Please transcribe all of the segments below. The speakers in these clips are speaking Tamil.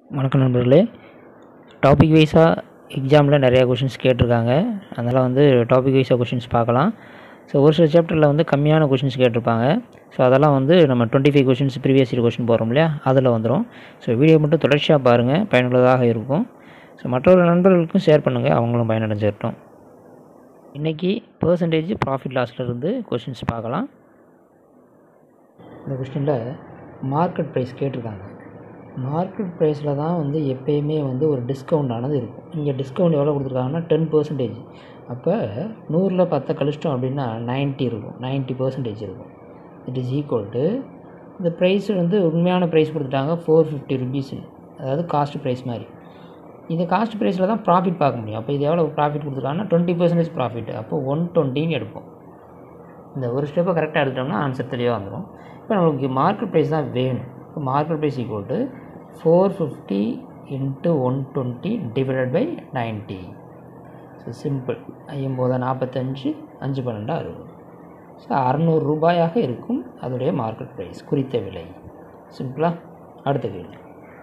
வணக்கம் நண்பர்களே டாபிக் வைஸாக எக்ஸாமில் நிறையா கொஷின்ஸ் கேட்டிருக்காங்க அதனால் வந்து டாபிக் வைஸாக கொஷின்ஸ் பார்க்கலாம் ஸோ ஒரு சில சாப்டரில் வந்து கம்மியான கொஷின்ஸ் கேட்டிருப்பாங்க ஸோ அதெல்லாம் வந்து நம்ம twenty five questions previous year question போகிறோம் இல்லையா அதில் வந்துடும் ஸோ வீடியோ மட்டும் தொடர்ச்சியாக பாருங்கள் பயனுள்ளதாக இருக்கும் ஸோ மற்றொரு நண்பர்களுக்கும் ஷேர் பண்ணுங்கள் அவங்களும் பயனடைஞ்சிடட்டும் இன்றைக்கி பர்சன்டேஜ் ப்ராஃபிட் லாஸ்லேருந்து கொஷின்ஸ் பார்க்கலாம் இந்த கொஸ்டினில் மார்க்கெட் ப்ரைஸ் கேட்டிருக்காங்க மார்க்கெட் ப்ரைஸில் தான் வந்து எப்பயுமே வந்து ஒரு டிஸ்கவுண்ட் ஆனது இருக்கும் இங்கே டிஸ்கவுண்ட் எவ்வளோ கொடுத்துருக்காங்கன்னா டென் பர்சன்டேஜ் அப்போ நூறில் பத்தை கழிச்சிட்டோம் அப்படின்னா 90 இருக்கும் 90 பர்சன்டேஜ் இருக்கும் இட் இஸ் ஈக்குவல் டு இந்த ப்ரைஸ் வந்து உண்மையான ப்ரைஸ் கொடுத்துட்டாங்க ஃபோர் ஃபிஃப்டி ருபீஸ் அதாவது காஸ்ட் ப்ரைஸ் மாதிரி இந்த காஸ்ட் ப்ரைஸில் தான் ப்ராஃபிட் பார்க்க முடியும் அப்போ இது எவ்வளோ ப்ராஃபிட் கொடுத்துருக்காங்கன்னா டுவெண்ட்டி பர்சன்டேஜ் ப்ராஃபிட் அப்போ ஒன் டுவெண்ட்டின்னு எடுப்போம் இந்த ஒரு ஸ்டெப்பை கரெக்டாக எடுத்துட்டோம்னா ஆன்சர் தெளிவாக வந்துடும் இப்போ நம்மளுக்கு மார்க்கெட் ப்ரைஸ் தான் வேணும் இப்போ market price equal to four fifty into one twenty divided by ninety so simple ஐம்பது நாற்பத்தஞ்சு அஞ்சு பன்னெண்டு அறுபது ஸோ அறநூறு ரூபாயாக இருக்கும் அதோடைய மார்க்கெட் ப்ரைஸ் குறித்த விலை சிம்பிளாக அடுத்த கேள்வி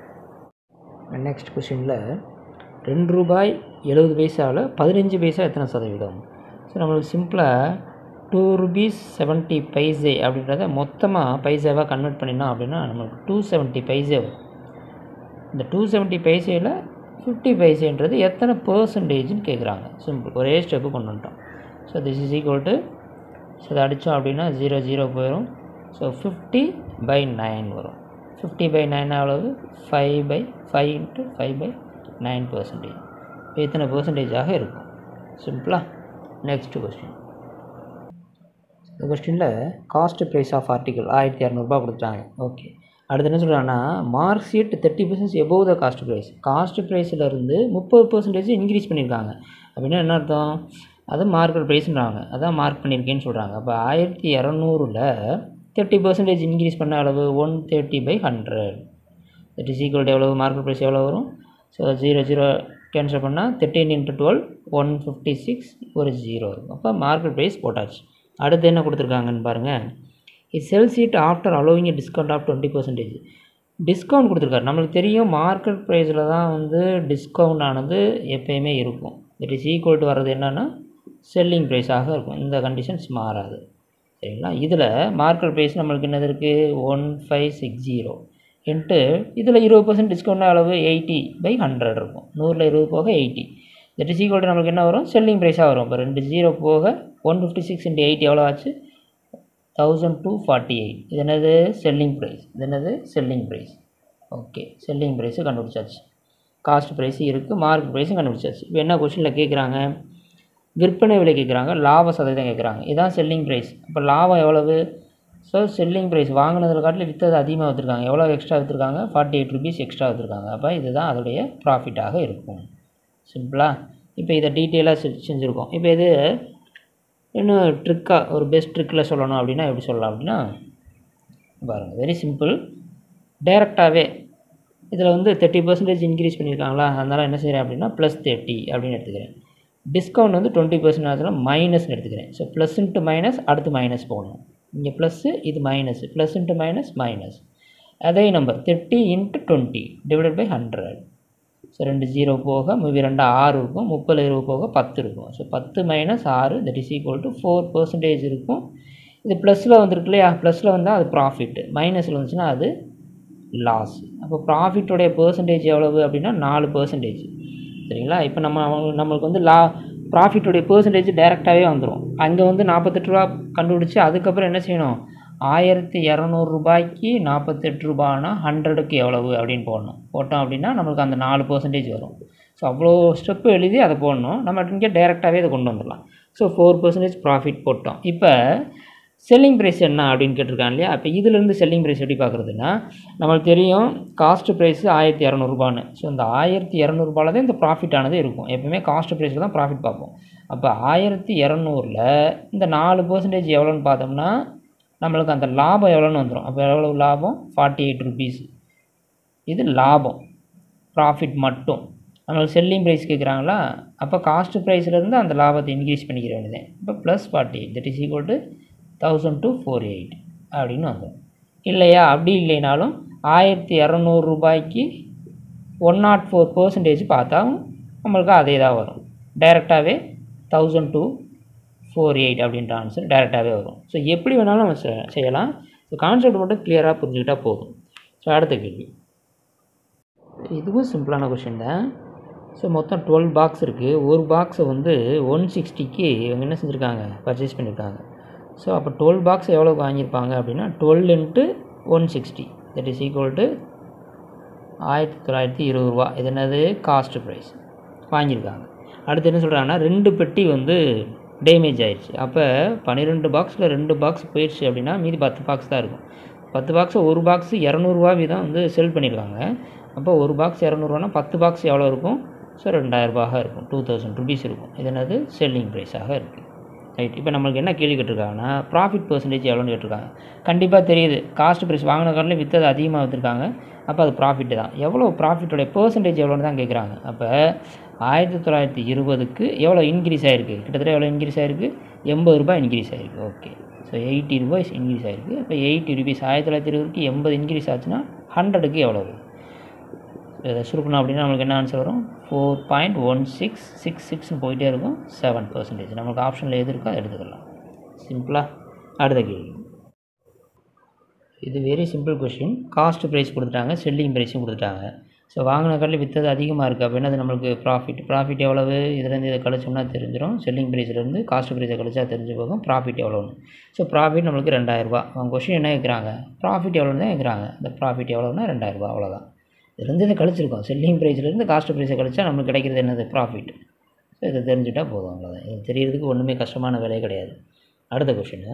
நெக்ஸ்ட் கொஷினில் ரெண்டு ரூபாய் எழுபது பைசாவில் பதினஞ்சு பைசா எத்தனை சதவீதம் ஸோ நம்மளுக்கு சிம்பிளாக டூ ருபீஸ் செவன்ட்டி பைசே அப்படின்றத மொத்தமாக பைசாவாக கன்வெர்ட் பண்ணினோம் அப்படின்னா நம்மளுக்கு டூ செவன்ட்டி பைசே வரும் இந்த டூ செவன்ட்டி பைசேயில் ஃபிஃப்டி பைசேன்றது எத்தனை பர்சன்டேஜ்னு கேட்குறாங்க சிம்பிள் ஒரே ஸ்டெப்பு கொண்டு வந்துட்டோம் so this is equal to so இதை அடித்தோம் அப்படின்னா ஜீரோ ஜீரோ போயிடும் ஸோ ஃபிஃப்டி பை நைன் வரும் ஃபிஃப்டி பை நைன் எவ்வளவு five by five into five by nine percentage இப்போ எத்தனை பர்சன்டேஜாக இருக்கும் சிம்பிளாக நெக்ஸ்ட் கொஸ்டின் இந்த கொஸ்டினில் காஸ்ட் ப்ரைஸ் ஆஃப் ஆர்டிக்கல் ஆயிரத்தி இரநூறுபா கொடுத்தாங்க ஓகே அடுத்து என்ன சொல்கிறாங்கன்னா mark sheet thirty percent above the cost price cost ப்ரைஸில் முப்பது பர்சன்டேஜ் இன்க்ரீஸ் பண்ணியிருக்காங்க அப்படின்னா என்ன அர்த்தம் அது மார்க்கெட் ப்ரைஸ்ன்றாங்க அதான் மார்க் பண்ணியிருக்கேன்னு சொல்கிறாங்க அப்போ ஆயிரத்தி இரநூறுல தேர்ட்டி பர்சன்டேஜ் இன்க்ரீஸ் பண்ண அளவு one thirty by hundred that is equal எவ்வளோ மார்க்கெட் ப்ரைஸ் எவ்வளோ வரும் ஸோ ஜீரோ ஜீரோ கேன்சல் பண்ணால் thirteen into twelve one fifty six ஒரு ஜீரோ இருக்கும் அப்போ மார்க்கெட் ப்ரைஸ் போட்டாச்சு அடுத்து என்ன கொடுத்துருக்காங்கன்னு பாருங்கள் it sell seat after allowing discount of twenty percentage discount கொடுத்துருக்காரு நம்மளுக்கு தெரியும் மார்க்கெட் ப்ரைஸில் தான் வந்து டிஸ்கவுண்ட் ஆனது எப்பயுமே இருக்கும் இட் இஸ் ஈக்குவல் டு வர்றது என்னென்னா செல்லிங் ப்ரைஸாக இருக்கும் இந்த கண்டிஷன்ஸ் மாறாது சரிங்களா இதில் மார்க்கெட் ப்ரைஸ் நம்மளுக்கு என்னது இருக்குது one five six zero into இதில் இருபது பர்சன்ட் டிஸ்கவுண்ட் அளவு எயிட்டி பை ஹண்ட்ரட் இருக்கும் நூறில் இருபது போக eighty that is equal to நம்மளுக்கு என்ன வரும் செல்லிங் ப்ரைஸாக வரும் இப்போ ரெண்டு ஜீரோ போக one fifty six into eighty எவ்வளோ ஆச்சு தௌசண்ட் டூ ஃபார்ட்டி எயிட் இது என்னது செல்லிங் ப்ரைஸ் இது என்னது selling price okay selling price கண்டுபிடிச்சாச்சு காஸ்ட் ப்ரைஸு இருக்குது மார்க் ப்ரைஸும் கண்டுபிடிச்சாச்சு இப்போ என்ன கொஷினில் கேட்குறாங்க விற்பனை விலை கேட்குறாங்க லாப சதவீதம் கேட்குறாங்க இதுதான் செல்லிங் ப்ரைஸ் இப்போ லாபம் எவ்வளவு ஸோ செல்லிங் ப்ரைஸ் வாங்கினதில் காட்டில் விற்றது அதிகமாக விற்றுருக்காங்க எவ்வளோ எக்ஸ்ட்ரா விற்றுருக்காங்க ஃபார்ட்டி எயிட் ருபீஸ் எக்ஸ்ட்ரா விற்றுருக்காங்க அப்போ இதுதான் அதோடைய ப்ராஃபிட்டாக இருக்கும் சிம்பிளாக இப்போ இதை டீட்டெயிலாக செ செஞ்சுருக்கோம் இப்போ இது இன்னும் ட்ரிக்காக ஒரு பெஸ்ட் ட்ரிக்கில் சொல்லணும் அப்படின்னா எப்படி சொல்லலாம் அப்படின்னா பாருங்கள் வெரி சிம்பிள் டைரெக்டாகவே இதில் வந்து தேர்ட்டி பர்சன்டேஜ் இன்க்ரீஸ் பண்ணியிருக்காங்களா அதனால் என்ன செய்கிறேன் அப்படின்னா ப்ளஸ் தேர்ட்டி அப்படின்னு எடுத்துக்கிறேன் டிஸ்கவுண்ட் வந்து டுவெண்ட்டி பர்சன்ட் அதில் மைனஸ்னு எடுத்துக்கிறேன் ஸோ ப்ளஸ் இன்ட்டு மைனஸ் அடுத்து மைனஸ் போடணும் இங்கே ப்ளஸ்ஸு இது minus plus into minus minus அதே number thirty into twenty divided by hundred so ரெண்டு ஜீரோ போக மீதி ரெண்டு ஆறு இருக்கும் முப்பது இருபது போக பத்து இருக்கும் ஸோ பத்து மைனஸ் ஆறு that is equal to four percentage இருக்கும் இது ப்ளஸில் வந்துருக்கு இல்லையா ப்ளஸில் வந்தால் அது ப்ராஃபிட் மைனஸில் வந்துச்சுன்னா அது லாஸ் அப்போ ப்ராஃபிட்டோடைய பர்சன்டேஜ் எவ்வளவு அப்படின்னா நாலு பர்சன்டேஜ் சரிங்களா இப்போ நம்ம நம்மளுக்கு வந்து லா ப்ராஃபிட்டோடைய பர்சன்டேஜ் டைரெக்டாகவே வந்துடும் அங்கே வந்து நாற்பத்தெட்டு ரூபா கண்டுபிடிச்சி அதுக்கப்புறம் என்ன செய்யணும் ஆயிரத்தி இரநூறுபாய்க்கு நாற்பத்தெட்டு ரூபானா ஹண்ட்ரடுக்கு எவ்வளவு அப்படின்னு போடணும் போட்டோம் அப்படின்னா நம்மளுக்கு அந்த நாலு பர்சன்டேஜ் வரும் ஸோ அவ்வளோ ஸ்டெப்பு எழுதி அதை போடணும் நம்ம இங்கே டைரெக்டாகவே அதை கொண்டு வந்துடலாம் ஸோ ஃபோர் பர்சன்டேஜ் ப்ராஃபிட் போட்டோம் இப்போ செல்லிங் ப்ரைஸ் என்ன அப்படின்னு கேட்டிருக்காங்க இல்லையா அப்போ இதிலேருந்து செல்லிங் ப்ரைஸ் எப்படி பார்க்குறதுன்னா நம்மளுக்கு தெரியும் காஸ்ட் ப்ரைஸ் ஆயிரத்தி இரநூறுபான்னு ஸோ இந்த ஆயிரத்தி இரநூறுபாவில் தான் இந்த ப்ராஃபிட் ஆனது இருக்கும் எப்பவுமே காஸ்ட் ப்ரைஸில் தான் ப்ராஃபிட் பார்ப்போம் அப்போ ஆயிரத்தி இரநூறில் இந்த நாலு பர்சன்டேஜ் எவ்வளோன்னு பார்த்தோம்னா நம்மளுக்கு அந்த லாபம் எவ்வளோன்னு வந்துடும் அப்போ எவ்வளோ லாபம் ஃபார்ட்டி எயிட் ருபீஸ் இது லாபம் ப்ராஃபிட் மட்டும் நம்மளுக்கு செல்லிங் ப்ரைஸ் கேட்குறாங்களா அப்போ காஸ்ட் ப்ரைஸ்லேருந்து அந்த லாபத்தை இன்க்ரீஸ் பண்ணிக்கிற வேண்டியது இப்போ plus forty eight that is equal to thousand two four eight அப்படின்னு வந்துடும் இல்லையா அப்படி இல்லைனாலும் ஆயிரத்தி இரநூறு ரூபாய்க்கு ஒன் நாட் ஃபோர் பர்சன்டேஜ் பார்த்தா நம்மளுக்கு அதே தான் வரும் டைரெக்டாகவே தௌசண்ட் டூ ஃபோர் எயிட் அப்படின்ற ஆன்சர் டைரெக்டாகவே வரும் ஸோ எப்படி வேணாலும் நம்ம செ- செய்யலாம் ஸோ கான்செப்ட் மட்டும் கிளியராக புரிஞ்சுக்கிட்டா போதும் ஸோ அடுத்த கேள்வி இதுவும் சிம்பிளான கொஷின் தான் ஸோ மொத்தம் டுவெல் பாக்ஸ் இருக்குது ஒரு பாக்ஸை வந்து ஒன் சிக்ஸ்டிக்கு இவங்க என்ன செஞ்சுருக்காங்க பர்ச்சேஸ் பண்ணியிருக்காங்க ஸோ அப்போ டுவெல் பாக்ஸ் எவ்வளோக்கு வாங்கியிருப்பாங்க அப்படின்னா twelve into one sixty that is equal to ஆயிரத்தி தொள்ளாயிரத்தி இருபது ரூபா இது என்னது காஸ்ட் ப்ரைஸ் வாங்கியிருக்காங்க அடுத்து என்ன சொல்கிறாங்கன்னா ரெண்டு பெட்டி வந்து டேமேஜ் ஆயிடுச்சு அப்போ பன்னிரெண்டு பாக்ஸில் ரெண்டு பாக்ஸ் போயிடுச்சு அப்படின்னா மீதி பத்து பாக்ஸ் தான் இருக்கும் பத்து பாக்ஸை ஒரு பாக்ஸ் இரநூறுவா வீதம் வந்து செல் பண்ணியிருக்காங்க அப்போ ஒரு பாக்ஸ் இரநூறுவானா பத்து பாக்ஸ் எவ்வளோ இருக்கும் ஸோ ரெண்டாயிரரூபாக இருக்கும் டூ தௌசண்ட் ருபீஸ் இருக்கும் இது என்னது செல்லிங் ப்ரைஸாக இருக்குது ரைட் இப்போ நம்மளுக்கு என்ன கேள்வி கேட்டிருக்காங்கன்னா ப்ராஃபிட் பர்சன்டேஜ் எவ்வளோன்னு கேட்டிருக்காங்க கண்டிப்பாக தெரியுது காஸ்ட் ப்ரைஸ் வாங்கின காட்டில் விற்றது அதிகமாக விற்றுருக்காங்க அப்போ அது ப்ராஃபிட் தான் எவ்வளோ ப்ராஃபிட்டோடைய பர்சன்டேஜ் எவ்வளோன்னு தான் கேட்குறாங்க அப்போ ஆயிரத்தி தொள்ளாயிரத்தி இருபதுக்கு எவ்வளோ இன்க்ரீஸ் ஆகிருக்கு கிட்டத்தட்ட எவ்வளோ இன்க்ரீஸ் ஆகிருக்கு எண்பது ரூபாய் இன்க்ரீஸ் ஆகிருக்கு okay so eighty rupees increase ஆகிருக்கு இப்போ எயிட்டி ருபீஸ் ஆயிரத்தி தொள்ளாயிரத்தி இருபதுக்கு எண்பது இன்க்ரீஸ் ஆச்சுன்னா ஹண்ட்ரடுக்கு எவ்வளோ வரும் இதை சுருக்கணும் அப்படின்னா நம்மளுக்கு என்ன ஆன்சர் வரும் four point one six six சிக்ஸ்னு போயிட்டே இருக்கும் செவன் பர்சன்டேஜ் நம்மளுக்கு ஆப்ஷனில் எது இருக்கோ அதை எடுத்துக்கலாம் சிம்பிளாக அடுத்த கேள்வி இது very simple question cost price கொடுத்துட்டாங்க செல்லிங் ப்ரைஸும் கொடுத்துட்டாங்க ஸோ வாங்கின கடையில் விற்றது அதிகமாக இருக்குது அப்போ என்னது நம்மளுக்கு ப்ராஃபிட் ப்ராஃபிட் எவ்வளவு இதுலேருந்து இதை கழிச்சோம்னா தெரிஞ்சிடும் செல்லிங் ப்ரைஸ்லேருந்து காஸ்ட் ப்ரைஸை கழிச்சா தெரிஞ்சு போகும் ப்ராஃபிட் எவ்வளோன்னு ஸோ ப்ராஃபிட் நம்மளுக்கு ரெண்டாயிரரூபா அவங்க கொஷின் என்ன கேட்குறாங்க ப்ராஃபிட் எவ்வளோன்னு தான் கேட்குறாங்க இந்த ப்ராஃபிட் எவ்வளோன்னா ரெண்டாயிரரூபா அவ்வளோதான் இதுலேருந்து இதை கழிச்சிருக்கோம் செல்லிங் ப்ரைஸ்லேருந்து காஸ்ட் ப்ரைஸை கழிச்சா நம்மளுக்கு கிடைக்கிறது என்னது ப்ராஃபிட் ஸோ இதை தெரிஞ்சுட்டா போதும் அவ்வளோதான் இது தெரியறதுக்கு ஒன்றுமே கஷ்டமான வேலையே கிடையாது அடுத்த கொஷின்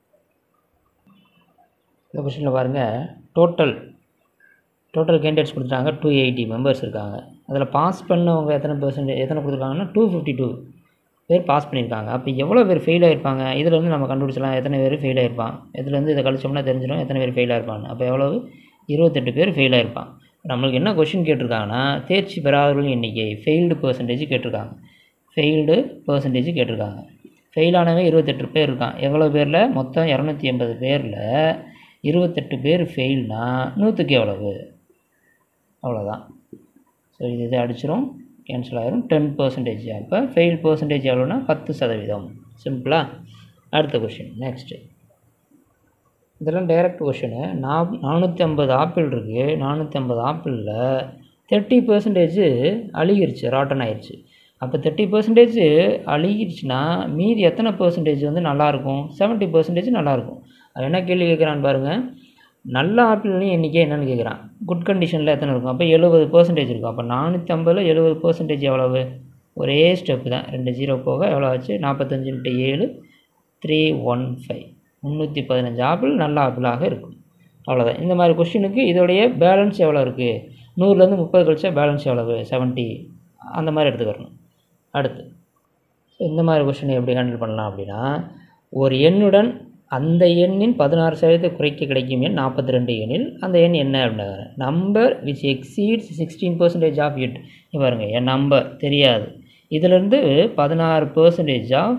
இந்த கொஷினில் பாருங்கள் டோட்டல் டோட்டல் கேண்டிடேட்ஸ் கொடுத்துட்டாங்க டூ எயிட்டி மெம்பர்ஸ் இருக்காங்க அதில் பாஸ் பண்ணவங்க எத்தனை பர்சன்டேஜ் எத்தனை கொடுத்துருக்காங்கன்னா டூ ஃபிஃப்டி டூ பேர் பாஸ் பண்ணியிருக்காங்க அப்போ எவ்வளோ பேர் ஃபெயில் ஆகிருப்பாங்க இதில் வந்து நம்ம கண்டுபிடிச்சலாம் எத்தனை பேர் ஃபெயில் ஆகிருப்பான் இதுலேருந்து இதை கழிச்சோம்னா தெரிஞ்சிடும் எத்தனை பேர் ஃபெயில் ஆகிருப்பாங்க அப்போ எவ்வளவு இருபத்தெட்டு பேர் ஃபெயில் ஆகிருப்பான் நம்மளுக்கு என்ன கொஷின் கேட்டிருக்காங்கன்னா தேர்ச்சி பெறாதவர்களின் எண்ணிக்கை ஃபெயில்டு பர்சன்டேஜ் கேட்டிருக்காங்க ஃபெயில்டு பர்சன்டேஜ் கேட்டிருக்காங்க ஃபெயிலானவன் இருபத்தெட்டு பேர் இருக்கான் எவ்வளோ பேரில் மொத்தம் இரநூத்தி எண்பது பேரில் இருபத்தெட்டு பேர் ஃபெயில்னா நூற்றுக்கு எவ்வளவு அவ்வளோதான் ஸோ இது இது அடிச்சிரும் கேன்சல் ஆயிரும் டென் பர்சன்டேஜ் அப்போ ஃபெயில் பர்சன்டேஜ் எவ்வளோனா பத்து சதவீதம் சிம்பிளாக அடுத்த கொஷின் நெக்ஸ்ட்டு இதெல்லாம் டைரக்ட் கொஷினு நா நானூற்றி ஐம்பது ஆப்பிள் இருக்குது நானூற்றி ஐம்பது ஆப்பிளில் தேர்ட்டி பர்சன்டேஜ் அழுகிருச்சு ராட்டன் ஆயிடுச்சு அப்போ தேர்ட்டி பர்சன்டேஜ் அழுகிருச்சுன்னா மீதி எத்தனை பர்சன்டேஜ் வந்து நல்லாயிருக்கும் செவன்ட்டி பர்சன்டேஜ் நல்லாயிருக்கும் அது என்ன கேள்வி கேட்குறான்னு பாருங்கள் நல்ல ஆப்பிள்லையும் எண்ணிக்கை என்னென்னு கேட்குறான் குட் கண்டிஷனில் எத்தனை இருக்கும் அப்போ எழுபது பர்சன்டேஜ் இருக்கும் அப்போ நானூற்றி ஐம்பதில் எழுபது பர்சன்டேஜ் எவ்வளவு ஒரே ஸ்டெப்பு தான் ரெண்டு ஜீரோ போக எவ்வளோ ஆச்சு நாற்பத்தஞ்சு இன்ட்டு ஏழு த்ரீ ஒன் ஃபைவ் முந்நூற்றி பதினஞ்சு ஆப்பிள் நல்ல ஆப்பிளாக இருக்கும் அவ்வளோதான் இந்த மாதிரி கொஷினுக்கு இதோடைய பேலன்ஸ் எவ்வளோ இருக்குது நூறுலேருந்து முப்பது கழிச்சா பேலன்ஸ் எவ்வளவு செவன்ட்டி அந்த மாதிரி எடுத்துக்கிறணும் அடுத்து ஸோ இந்த மாதிரி கொஷினை எப்படி ஹேண்டில் பண்ணலாம் அப்படின்னா ஒரு எண்ணுடன் அந்த எண்ணின் பதினாறு சதவீதத்தை குறைக்க கிடைக்கும் எண் நாற்பத்தி ரெண்டு எண்ணில் அந்த எண் என்ன அப்படின்னாங்க number which exceeds sixteen percentage of it பாருங்கள் என் நம்பர் தெரியாது இதிலேருந்து பதினாறு பர்சன்டேஜ் ஆஃப்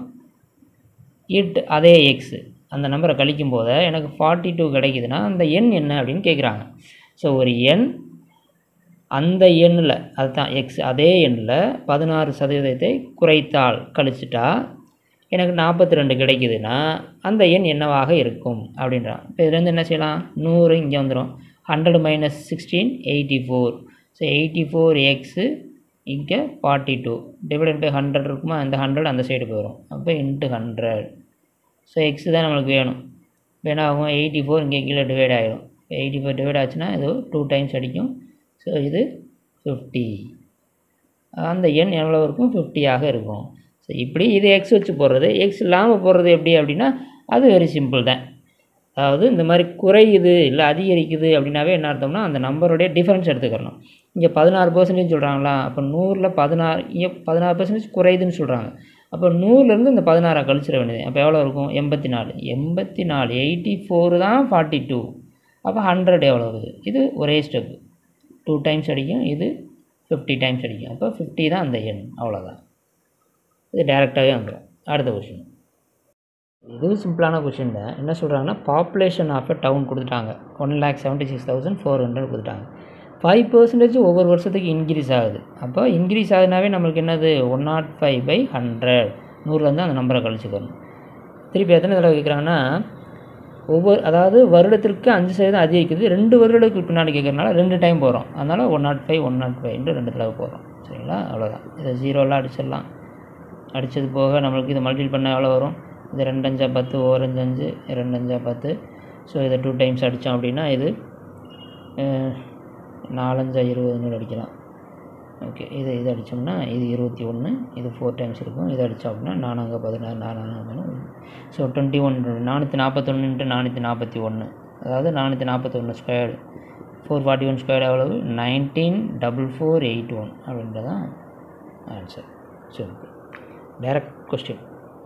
இட் அதே எக்ஸு அந்த நம்பரை கழிக்கும் போது எனக்கு ஃபார்ட்டி டூ கிடைக்குதுன்னா அந்த எண் என்ன அப்படின்னு கேட்குறாங்க ஸோ ஒரு எண் அந்த எண்ணில் அதுதான் எக்ஸ் அதே எண்ணில் பதினாறு சதவீதத்தை குறைத்தால் கழிச்சிட்டா எனக்கு நாற்பத்தி ரெண்டு கிடைக்குதுன்னா அந்த எண் என்னவாக இருக்கும் அப்படின்றான் இப்போ இதுலேருந்து என்ன செய்யலாம் நூறு இங்கே வந்துடும் hundred minus sixteen eighty four so eighty four x இங்கே forty two divided by hundred இருக்குமா அந்த ஹண்ட்ரட் அந்த சைடு போயிடும் அப்போ இன்ட்டு ஹண்ட்ரட் ஸோ எக்ஸு தான் நம்மளுக்கு வேணும் இப்போ என்ன ஆகும் எயிட்டி ஃபோர் இங்கே கீழே டிவைட் ஆகிடும் எயிட்டி ஃபோர் டிவைட் ஆச்சுன்னா இது டூ டைம்ஸ் அடிக்கும் ஸோ இது ஃபிஃப்டி அந்த எண் எவ்வளோ இருக்கும் ஃபிஃப்டியாக இருக்கும் ஸோ இப்படி இது எக்ஸ் வச்சு போடுறது எக்ஸ் இல்லாமல் போடுறது எப்படி அப்படின்னா அது வெரி சிம்பிள் தான் அதாவது இந்த மாதிரி குறையுது இல்லை அதிகரிக்குது அப்படின்னாவே என்ன அர்த்தம்னா அந்த நம்பருடைய டிஃபரன்ஸ் எடுத்துக்கிறணும் இங்கே பதினாறு பர்சன்டேஜ் சொல்கிறாங்களா அப்போ நூறில் பதினாறு இங்கே பதினாறு பர்சன்டேஜ் குறையுதுன்னு சொல்கிறாங்க அப்போ நூறுலேருந்து இந்த பதினாறை கழிச்சிட வேண்டியது அப்போ எவ்வளோ இருக்கும் எண்பத்தி நாலு எண்பத்தி நாலு எயிட்டி ஃபோர் தான் ஃபார்ட்டி டூ அப்போ ஹண்ட்ரட் எவ்வளவு இது ஒரே ஸ்டெப்பு டூ டைம்ஸ் அடிக்கும் இது ஃபிஃப்டி டைம்ஸ் அடிக்கும் அப்போ ஃபிஃப்டி தான் அந்த எண் அவ்வளோதான் இது டேரெக்டாகவே வந்துடும் அடுத்த கொஷின் இதுவும் சிம்பிளான கொஷின் தான் என்ன சொல்கிறாங்கன்னா பாப்புலேஷன் ஆஃப் அ டவுன் கொடுத்துட்டாங்க one lakh seventy six thousand four hundred கொடுத்துட்டாங்க ஃபைவ் பர்சன்டேஜ் ஒவ்வொரு வருஷத்துக்கு இன்க்ரீஸ் ஆகுது அப்போ இன்க்ரீஸ் ஆகுதுனாவே நம்மளுக்கு என்னது one nought five by hundred நூறுலேருந்து அந்த நம்பரை கழிச்சுக்கணும் திருப்பி எத்தனை தடவை கேட்குறாங்கன்னா ஒவ்வொரு அதாவது வருடத்திற்கு அஞ்சு சதவீதம் அதிகரிக்குது ரெண்டு வருடத்துக்கு பின்னாடி கேட்குறனால ரெண்டு டைம் போகிறோம் அதனால் one nought five one nought five ரெண்டு தடவை போகிறோம் சரிங்களா அவ்வளோதான் இதை ஜீரோலாம் அடிச்சிடலாம் அடித்தது போக நம்மளுக்கு இதை மல்டிபிள் பண்ண எவ்வளோ வரும் இது ரெண்டஞ்சா பத்து ஓரஞ்சு அஞ்சு ரெண்டஞ்சா பத்து ஸோ இதை டூ டைம்ஸ் அடித்தோம் அப்படின்னா இது அஹ், நாலஞ்சா இருபதுன்னு அடிக்கலாம் ஓகே இது இது அடித்தோம்னா இது இருபத்தி ஒன்று இது ஃபோர் டைம்ஸ் இருக்கும் இது அடித்தோம் அப்படின்னா நானாங்க பதினாறு நானாங்க ஸோ டுவெண்ட்டி ஒன் நானூற்றி நாற்பத்தொன்று இன்ட்டு நானூற்றி நாற்பத்தி ஒன்று அதாவது நானூற்றி நாற்பத்தொன்று squared four forty one square எவ்வளவு nineteen double four eight one அப்படின்றதான் ஆன்சர் சிம்பிள் டைரக்ட் கொஸ்டின்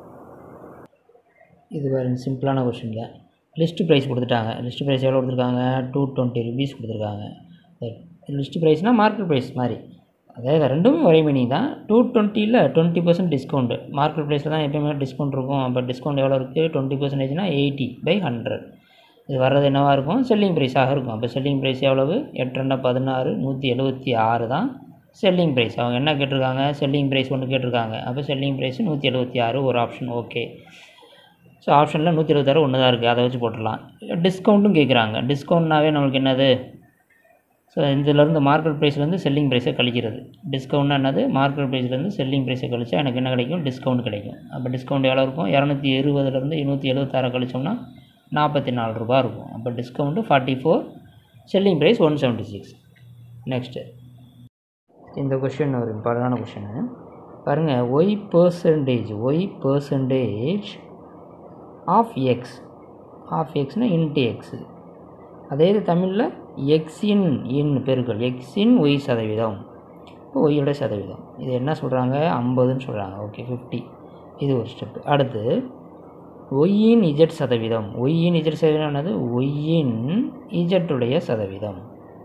இது வேறு சிம்பிளான கொஸ்டின் தான் லிஸ்ட்டு ப்ரைஸ் கொடுத்துட்டாங்க லிஸ்ட்டு ப்ரைஸ் எவ்வளோ கொடுத்துருக்காங்க டூ டுவெண்ட்டி ருபீஸ் கொடுத்துருக்காங்க லிஸ்ட்டு ப்ரைஸ்னால் மார்க்கெட் ப்ரைஸ் மாதிரி அதாவது ரெண்டுமே ஒரே மீனிங் தான் டூ டுவெண்ட்டியில் டுவெண்ட்டி பர்சன்ட் டிஸ்கவுண்ட் மார்க்கெட் ப்ரைஸில் தான் எப்பயுமே டிஸ்கவுண்ட் இருக்கும் அப்போ டிஸ்கவுண்ட் எவ்வளோ இருக்குது டுவெண்ட்டி பர்சன்டேஜ்னா எயிட்டி பை ஹண்ட்ரட் இது வர்றது என்னவாக இருக்கும் செல்லிங் ப்ரைஸாக இருக்கும் அப்போ செல்லிங் ப்ரைஸ் எவ்வளவு எட்டு ரெண்டா பதினாறு நூற்றி எழுபத்தி ஆறு தான் செல்லிங் ப்ரைஸ் அவங்க என்ன கேட்டிருக்காங்க செல்லிங் ப்ரைஸ் ஒன்று கேட்டிருக்காங்க அப்போ செல்லிங் ப்ரைஸ் நூற்றி எழுபத்தி ஆறு ஒரு ஆப்ஷன் ஓகே ஸோ ஆப்ஷனில் நூற்றி இருபத்தாறு ஒன்று தான் இருக்குது அதை வச்சு போட்டுடலாம் டிஸ்கவுண்ட்டும் கேட்குறாங்க டிஸ்கவுண்ட்னாவே நம்மளுக்கு என்னது ஸோ இதிலேருந்து மார்க்கெட் ப்ரைஸ்லேருந்து செல்லிங் ப்ரைஸை கழிக்கிறது டிஸ்கவுண்ட்னா என்னது மார்க்கெட் ப்ரைஸ்லேருந்து செல்லிங் ப்ரைஸை கழிச்சா எனக்கு என்ன கிடைக்கும் டிஸ்கவுண்ட் கிடைக்கும் அப்போ டிஸ்கவுண்ட் எவ்வளோ இருக்கும் இரநூத்தி இருபதுலேருந்து நூற்றி எழுபத்தாறு கழிச்சோம்னா நாற்பத்தி நாலு ரூபா இருக்கும் அப்போ discount forty four selling price one seventy six next இந்த கொஷின் ஒரு இம்பார்ட்டண்டான கொஷினு பாருங்கள் y percentage y percentage of x of எக்ஸ்னால் இன்ட்டு எக்ஸு அதே இது தமிழில் எக்ஸின் இன் பெருக்கல் எக்ஸின் ஒய் சதவீதம் இப்போ ஒய்யோட சதவீதம் இது என்ன சொல்கிறாங்க ஐம்பதுன்னு சொல்கிறாங்க ஓகே ஃபிஃப்டி இது ஒரு ஸ்டெப்பு அடுத்து ஒய்யின் இஜெட் சதவீதம் ஒய்யின் இஜெட் சதவீதம் என்னது ஒய்யின் இஜெட்டுடைய சதவீதம்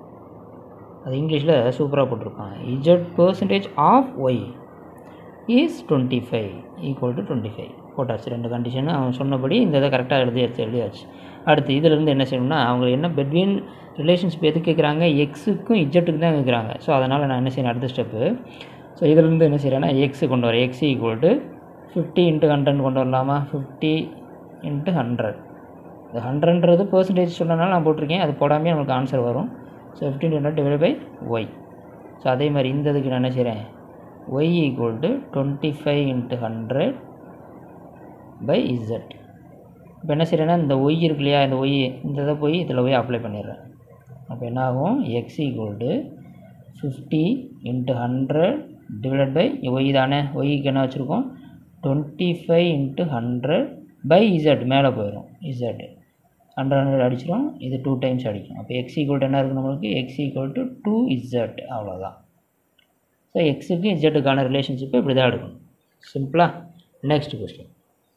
அது இங்கிலீஷில் சூப்பராக போட்டிருப்பாங்க Z percentage of Y is twenty five equal to twenty five போட்டாச்சு ரெண்டு கண்டிஷன் அவன் சொன்னபடி இந்த இதை கரெக்டாக எழுதியாச்சு எழுதியாச்சு அடுத்து இதிலேருந்து என்ன செய்யணும்னா அவங்க என்ன பெட்வீன் ரிலேஷன்ஷிப் எது கேட்குறாங்க எக்ஸுக்கும் இஜெட்டுக்கு தான் கேட்குறாங்க ஸோ அதனால் நான் என்ன செய்யணும் அடுத்த ஸ்டெப்பு ஸோ இதிலேருந்து என்ன செய்கிறேன்னா எக்ஸு கொண்டு வரேன் X equal to fifty into hundred கொண்டு வரலாமா ஃபிஃப்டி இன்ட்டு ஹண்ட்ரட் இந்த ஹண்ட்ரட்ன்றது பர்சன்டேஜ் சொன்னனால நான் போட்டிருக்கேன் அது போடாமே நமக்கு ஆன்சர் வரும் so fifteen hundred divide by Y so அதே மாதிரி இந்த இதுக்கு நான் என்ன செய்கிறேன் Y equal to twenty five into hundred by Z இப்போ என்ன செய்கிறேன்னா இந்த ஒய் இருக்கு இல்லையா இந்த ஒய் இந்த இதை போய் இதில் போய் அப்ளை பண்ணிடுறேன் அப்போ என்ன ஆகும் X equal to fifty into hundred divide by Y தானே ஒய்க்கு என்ன வச்சுருக்கோம் twenty five into hundred by Z மேலே போயிடும் இசட் ஹண்ட்ரட் ஹண்ட்ரட் அடிச்சிடும் இது டூ டைம்ஸ் அடிக்கும் அப்போ எக்ஸ் ஈக்குவல் டு என்ன இருக்குது நம்மளுக்கு X equal to two Z அவ்வளோதான் ஸோ எக்ஸுக்கு இசட்டுக்கான ரிலேஷன்ஷிப்பை இப்படி தான் எடுக்கணும் சிம்பிளா நெக்ஸ்ட் கொஸ்டின்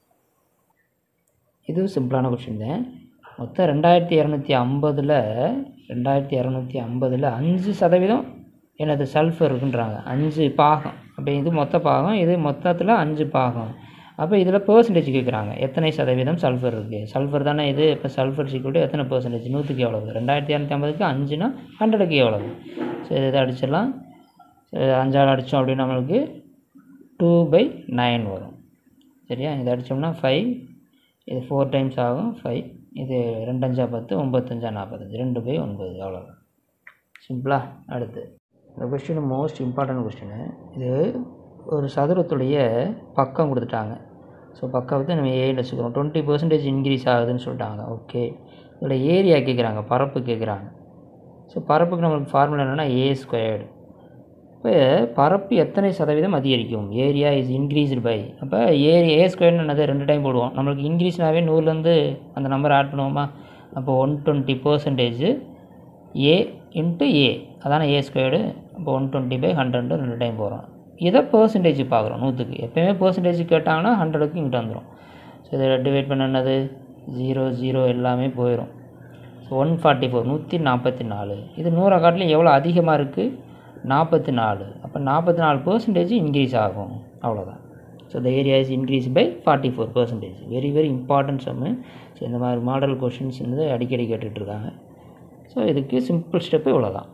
இது சிம்பிளான கொஸ்டின் தான் மொத்தம் ரெண்டாயிரத்தி இரநூத்தி ஐம்பதில் ரெண்டாயிரத்தி இரநூத்தி ஐம்பதில் அஞ்சு சதவீதம் எனது சல்ஃபர் இருக்குன்றாங்க அஞ்சு பாகம் அப்போ இது மொத்த பாகம் இது மொத்தத்தில் அஞ்சு பாகம் அப்போ இதில் பர்சன்டேஜ் கேட்குறாங்க எத்தனை சதவீதம் சல்ஃபர் இருக்குது சல்ஃபர் தானே இது இப்போ சல்ஃபர் சீக்கிரம் எத்தனை பர்சன்டேஜ் நூற்றுக்கு எவ்வளவு ரெண்டாயிரத்தி இரநூத்தி ஐம்பதுக்கு அஞ்சுனா ஹண்ட்ரடுக்கு எவ்வளவு ஸோ இதை அடிச்சிடலாம் ஸோ இதை அஞ்சாறு அடித்தோம் அப்படின்னா நம்மளுக்கு டூ பை நைன் வரும் சரியா இதை அடித்தோம்னா ஃபைவ் இது ஃபோர் டைம்ஸ் ஆகும் ஃபைவ் இது ரெண்டஞ்சா பத்து ஒம்பத்தஞ்சா நாற்பத்தஞ்சு ரெண்டு பை ஒன்பது அவ்வளோதான் சிம்பிளா அடுத்து இந்த கொஸ்டின் மோஸ்ட் இம்பார்ட்டன்ட் கொஸ்டின் இது ஒரு சதுரத்துடைய பக்கம் கொடுத்துட்டாங்க ஸோ பக்கம் வந்து நம்ம ஏன்னு வச்சுக்கிறோம் டுவெண்ட்டி பர்சன்டேஜ் இன்க்ரீஸ் ஆகுதுன்னு சொல்லிட்டாங்க ஓகே இதோட ஏரியா கேட்குறாங்க பரப்பு கேட்குறாங்க ஸோ பரப்புக்கு நம்மளுக்கு ஃபார்முலா என்னென்னா ஏ ஸ்கொயர்டு இப்போ பரப்பு எத்தனை சதவீதம் அதிகரிக்கும் ஏரியா இஸ் இன்க்ரீஸ்டு பை அப்போ ஏரியா ஏ ஸ்கொயர்னு என்னது ரெண்டு டைம் போடுவோம் நம்மளுக்கு இன்க்ரீஸ்னாவே நூறுலேருந்து அந்த நம்பர் ஆட் பண்ணுவோமா அப்போ one twenty percentage A into A அதானே ஏ ஸ்கொயர்டு அப்போ ஒன் டுவெண்ட்டி பை ஹண்ட்ரட் ரெண்டு டைம் போகிறோம் இதை பர்சன்டேஜ் பார்க்குறோம் நூற்றுக்கு எப்போயுமே பர்சன்டேஜ் கேட்டாங்கன்னா ஹண்ட்ரடுக்கு இங்கிட்ட வந்துடும் ஸோ இதை டிவைட் பண்ண என்னது ஜீரோ ஜீரோ எல்லாமே போயிடும் ஸோ ஒன் ஃபார்ட்டி ஃபோர் நூற்றி நாற்பத்தி நாலு இது நூறை காட்டிலும் எவ்வளோ அதிகமாக இருக்குது நாற்பத்தி நாலு அப்போ நாற்பத்தி நாலு பர்சன்டேஜ் இன்க்ரீஸ் ஆகும் அவ்வளோதான் so the area is increase by forty four percentage very very important sum so இந்த மாதிரி மாடல் கொஷின்ஸ் வந்து அடிக்கடி கேட்டுட்ருக்காங்க ஸோ இதுக்கு சிம்பிள் ஸ்டெப்பு இவ்வளோ தான்